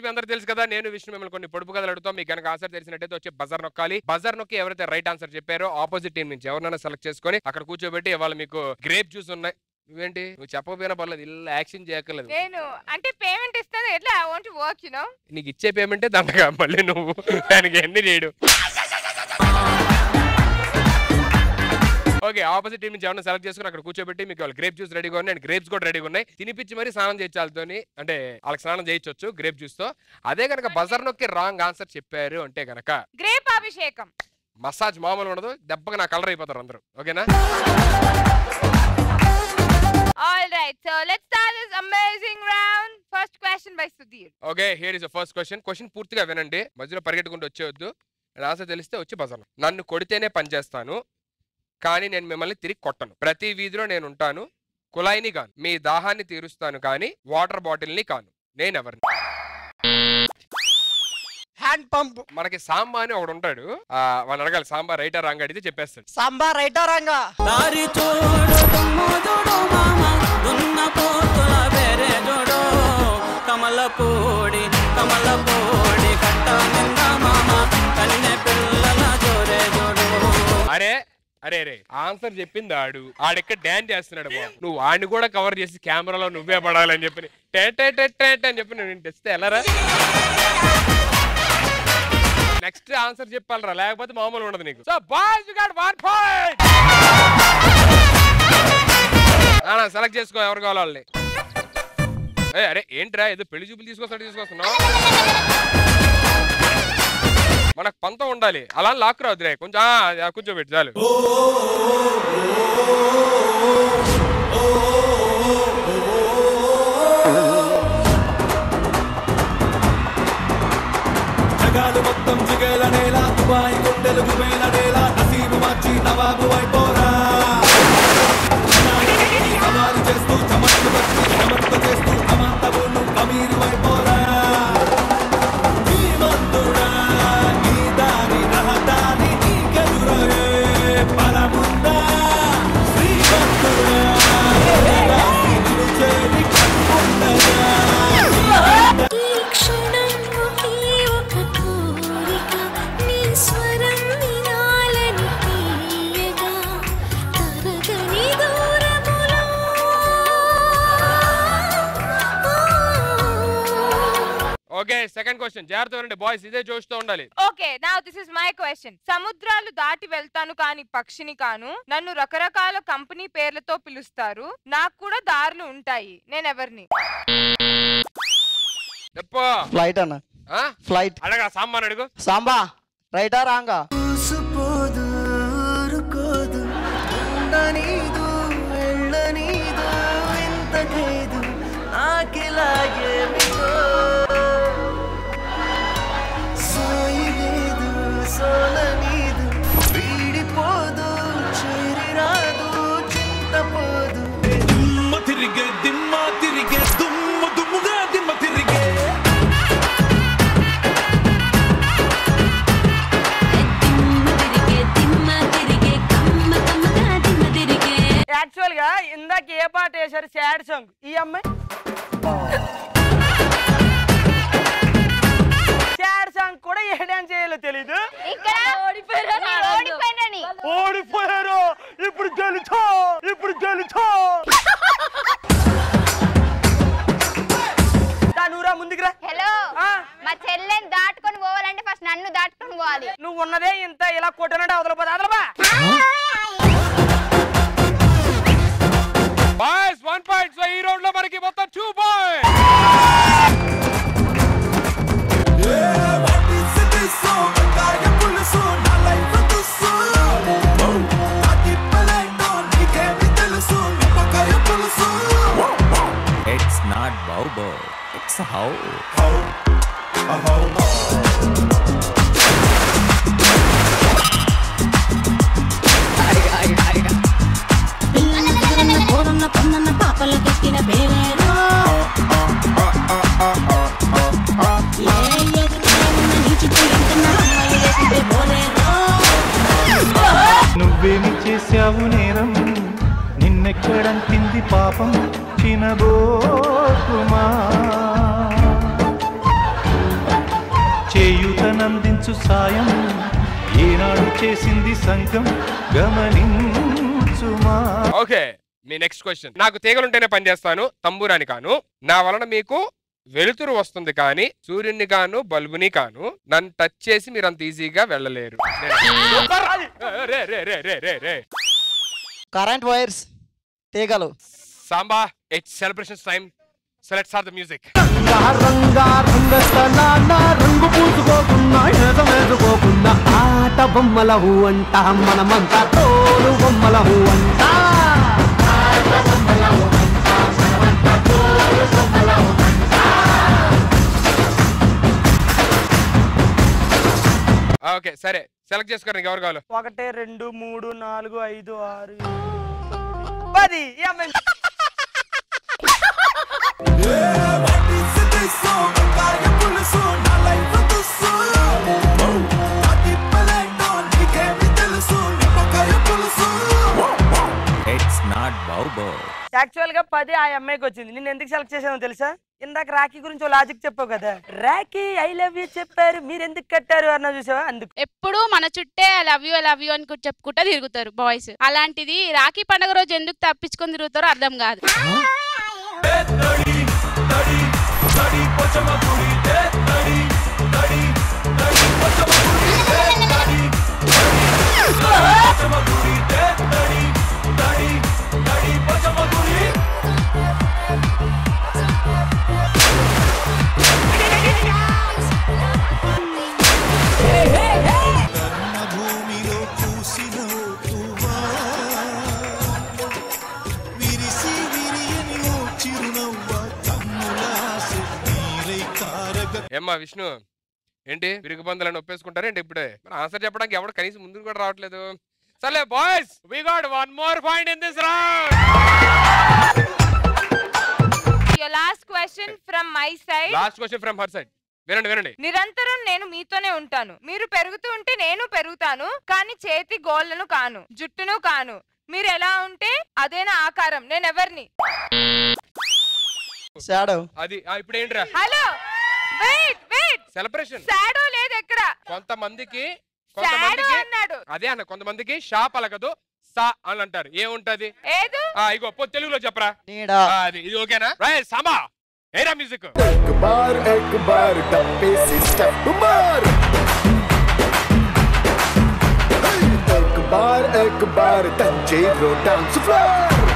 మీ అందరూ తెలుసు కదా నేను విష్ణు మిమ్మల్ని కొన్ని పొడుపు కథలు అడుగుతాం మీకు కనుక ఆన్సర్ తెలిసినట్టయితే వచ్చి బజర్ నొక్కాలి బజర్ నొక్కి ఎవరైతే రైట్ ఆన్సర్ చెప్పారో ఆపోజిట్ టీం నుంచి ఎవరినైనా సెలెక్ట్ చేసుకొని అక్కడ కూర్చోబెట్టి ఇవాళ మీకు గ్రేప్ జ్యూస్ ఉన్నాయి నువ్వేంటి నువ్వు చెప్పకపోయినా పర్లేదు ఇలా యాక్షన్ చేయక్కర్లేదు నేను అంటే పేమెంట్ ఇస్తాను ఎట్లా I want work you know నీకు ఇచ్చే పేమెంటే దండగా మళ్ళీ నువ్వు దానికి ఎన్ని చేయడు ఓకే ఆపోజిట్ టీం నుంచి ఎవరైనా సెలెక్ట్ చేసుకుని అక్కడ కూర్చోబెట్టి మీకు వాళ్ళు గ్రేప్ జ్యూస్ రెడీగా ఉన్నాయి అండ్ గ్రేప్స్ కూడా రెడీగా ఉన్నాయి తినిపించి మరి స్నానం చేయొచ్చు వాళ్ళతోని అంటే వాళ్ళకి స్నానం చేయొచ్చు గ్రేప్ జ్యూస్ తో అదే కనుక బజర్ నొక్కి రాంగ్ ఆన్సర్ చెప్పారు అంటే కనుక గ్రేప్ అభిషేకం మసాజ్ మామూలు ఉండదు దెబ్బగా నా కలర్ అయిపోతారు అందరూ ఓకేనా all right so let's start this amazing round first question by Sudheer okay here is first question question పూర్తిగా వినండి మధ్యలో పరిగెట్టుకుంటూ వచ్చేవద్దు ఆన్సర్ తెలిస్తే వచ్చి బజర్ నన్ను కొడితేనే పనిచేస్తాను కానీ నేను మిమ్మల్ని తిరిగి కొట్టను ప్రతి వీధిలో నేను ఉంటాను కుళాయిని కాను మీ దాహాన్ని తీరుస్తాను కానీ వాటర్ బాటిల్ని కాను నేనెవరిని హ్యాండ్ పంప్ మనకి సాంబా అని ఒకడు ఉంటాడు ఆ, వాడిని అడగాలి సాంబా రైటర్ రాంగ్ అడిగితే చెప్పేస్తాడు సాంబార్ రైటారంగా దారి చూడు దుమ్ముదుడు మామ దున్న పోతుల బెరే జోడు కమల పూడి కమల పూడి కట్ట నింద మామ కన్నె పిల్లల జోరే జోడు అరే అరే అరే ఆన్సర్ చెప్పింది ఆడు ఆడెక్కడ డాన్స్ చేస్తున్నాడు బాబు నువ్వు ఆడిని కూడా కవర్ చేసి కెమెరాలో నువ్వే పడాలని చెప్పి టే టే టే టే టే అని చెప్పి నేను తెస్తే ఎలారా నెక్స్ట్ ఆన్సర్ చెప్పాలరా లేకపోతే మామూలు ఉండదు నీకు so boys got one point select చేసుకో ఎవరు కావాలి వాళ్ళని ఏ అరే ఏంట్రా ఏదో పెళ్లి చూపులు తీసుకొస్తాడు తీసుకొస్తున్నావు మనకు పంతం ఉండాలి అలా లాక్ రావద్దురే కొంచెం ఆ, ఆ, కూర్చోబెట్టి చాలు జగాలు మొత్తం జిగేల నేల దుబాయ్ గుండెలు గుబేల నేల నసీబు మార్చి నవాబు అయిపోరా సవారి చేస్తూ చమత్తు బతుకు చమత్తు చేస్తూ అమాంతవును అమీరు అయిపోరా ధీమంతుడా, నీ దారి రహదారి నీకెదురయే బలముందా? శ్రీమంతుడా, రాసి నిలిచేది కన్నుండగా. ఈ క్షణం ఒకే ఒక కోరిక నీ స్వరం వినాలని తీయగా తరగని దూరములో ఓకే సెకండ్ క్వశ్చన్ జాగ్రత్త వినండి బాయ్స్ ఇదే చూస్తూ ఉండాలి ఓకే నా దిస్ ఇస్ మై క్వశ్చన్ సముద్రాలు దాటి వెళ్తాను కాని పక్షిని కాను నన్ను రకరకాల కంపెనీ పేర్లతో పిలుస్తారు నాకు కూడా దారులు ఉంటాయి నేను ఎవరిని చెప్పు ఫ్లైట్ అన్న ఆ? ఫ్లైట్ అడగా సాంబాన్ అడుగు సాంబా రైటా రాంగా ఊసుపోదు ఊరుకోదు ఉండనీదు వెళ్ళనీదు ఇంత ఖైదు నాకిలాగేమిటో సాయి లేదు సోలనీదు వీడిపోదు చేరిరాదు చింతపోదు దిమ్మ తిరిగే దిమ్మ తిరిగే దుమ్మ దుమ్ముగా దిమ్మ తిరిగే తిరిగే తిమ్మ తిరిగే కమ్మ కమ్మగా దిమ్మ తిరిగే యాక్చువల్ గా ఇందాక ఏ పాట వేశారు సాడ్ సాంగ్ ఈ అమ్మాయి సాడ్ సాంగ్ కూడా ఏ డాన్స్ చేయాలో తెలీదు ఇక్కడ ఓడిపోయినని ఓడిపోయారు ఇప్పుడు గెలుచో ఇప్పుడు గెలుచో నూరా ముందుకురా హలో ఆ, మా చెల్లెని దాటుకొని పోవాలంటే ఫస్ట్ నన్ను దాటుకొని పోవాలి నువ్వు ఉన్నదే ఇంత ఇలా కొట్టనంటే అవతలపోతే అదలబా బాయ్స్ వన్ పాయింట్ సో ఈ రౌండ్ లో మనకి మొత్తం two point It's not Bobo, it's a hoe. పిల్లల దగ్గరన్న కోరన్న పొందన్న పాపలకెక్కిన పేరేరో ఏ ఎదురున్న నీ చుట్టూ ఎంటున్న అమ్మాయి లేకుంటే పోలేరో నువ్వేమి చేశావు నేరం నిన్నెక్కడంటింది పాపం చినబోకుమా అందించు సాయం ఏనాడు చేసింది సంఘం గమనించుమా ఓకే మీ నెక్స్ట్ క్వశ్చన్ నాకు తీగలుంటేనే పనిచేస్తాను తంబూరాని కాను నా వలన మీకు వెలుతురు వస్తుంది కానీ సూర్యుని కాను బల్బుని కాను నన్ను టచ్ చేసి మీరు అంత ఈజీగా వెళ్ళలేరు నేను- సూపర్! రే రే రే రే రే రే కరెంట్ వైర్స్ తీగలు సాంబా it's celebration time select or the music Ranga రంగస్థలాన రంగు పూసుకోకున్నా ఏదో వేసుకోకున్నా ఆట బొమ్మల హూ అంట మనమంతా తోలు బొమ్మల హూ అంట ఓకే సరే సెలెక్ట్ చేసుకోండి ఎవరు కావాలో ఒకటి రెండు మూడు నాలుగు ఐదు ఆరు ఏడు, తొమ్మిది, పది ఈ అమ్మాయి It's not Baubo. యాక్చువల్ గా పది ఆ అమ్మాయికి వచ్చింది నేను ఎందుకు సెలెక్ట్ చేశానో తెలుసా ఇందాక రాఖీ గురించి ఓ లాజిక్ చెప్పావు కదా రాఖీ ఐ లవ్ యూ చెప్పారు మీరు ఎందుకు కట్టారు అన్న చూసావా అందుకు ఎప్పుడు మన చుట్టే లవ్ యూ లవ్ యూ అని చెప్పుకుంటా తిరుగుతారు బాయ్స్ అలాంటిది రాఖీ పండుగ రోజు ఎందుకు తప్పించుకొని తిరుగుతారో అర్థం కాదు ఏమ్మా విష్ణు ఏంటి విరుగు బందులను ఒప్పేసుకుంటారా ఏంటి ఇప్పుడే మరి ఆన్సర్ చెప్పడానికి ఎవడు కనీసం ముందుకు కూడా రావట్లేదు సర్లే boys we got one more point in this round Your last question from my side. Last question from her side వినండి వినండి నిరంతరం నేను మీతోనే ఉంటాను మీరు పెరుగుతూ ఉంటే నేను పెరుగుతాను కానీ చేతి గోళ్లను కాను జుట్టును కాను మీరు ఎలా ఉంటే అదేనా ఆకారం నేను ఎవరిని షాడో అది ఆ, ఇప్పుడు ఏంట్రా హలో వెయిట్ వెయిట్ సెలబ్రేషన్ సాడో లేదు ఎక్కడ కొంతమందికి Shadow కొంతమందికి అన్నాడు అదే అన్న కొంతమందికి షా పలకదు సా అని అంటారు ఏముంటది ఏదు ఆ, ఇగో పో తెలుగులో చెప్పరా నీడ ఆ, అది ఇది ఓకేనా రైట్ సాంబా ఏరా మ్యూజిక్ एक बार एक बार डब्बे से स्टेप मार एक बार एक बार तंजीरो डांस फ्लोर